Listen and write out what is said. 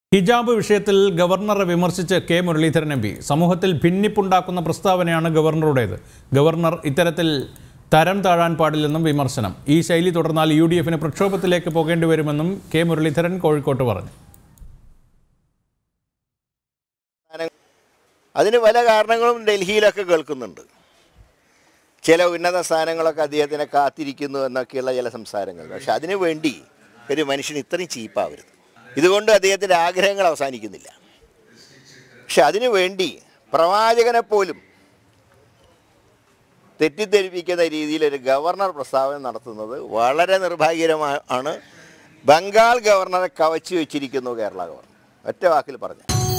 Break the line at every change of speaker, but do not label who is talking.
ഹിജാബ് വിഷയത്തിൽ ഗവർണറെ വിമർശിച്ച് കെ മുരളീധരൻ എം പി സമൂഹത്തിൽ ഭിന്നിപ്പുണ്ടാക്കുന്ന പ്രസ്താവനയാണ് ഗവർണറുടേത് ഗവർണർ ഇത്തരത്തിൽ തരം താഴാൻ പാടില്ലെന്നും വിമർശനം ഈ ശൈലി തുടർന്നാൽ യു ഡി എഫിന് പ്രക്ഷോഭത്തിലേക്ക് പോകേണ്ടി വരുമെന്നും കെ മുരളീധരൻ കോഴിക്കോട്ട് പറഞ്ഞു
അതിന് പല കാരണങ്ങളും ഡൽഹിയിലൊക്കെ കേൾക്കുന്നുണ്ട് ചില ഉന്നത സ്ഥാനങ്ങളൊക്കെ അദ്ദേഹത്തിനെ കാത്തിരിക്കുന്നു എന്നൊക്കെയുള്ള ചില സംസാരങ്ങൾ പക്ഷെ അതിനു വേണ്ടി ഒരു മനുഷ്യൻ ഇത്രയും ചീപ്പാവരുത് ഇതുകൊണ്ട് അദ്ദേഹത്തിൻ്റെ ആഗ്രഹങ്ങൾ അവസാനിക്കുന്നില്ല പക്ഷെ അതിനു വേണ്ടി പ്രവാചകനെ പോലും തെറ്റിദ്ധരിപ്പിക്കുന്ന രീതിയിൽ ഒരു ഗവർണർ പ്രസ്താവന നടത്തുന്നത് വളരെ നിർഭാഗ്യകരമാണ് ബംഗാൾ ഗവർണറെ കവച്ചു വെച്ചിരിക്കുന്നു കേരള ഗവർണർ ഒറ്റ വാക്കിൽ പറഞ്ഞു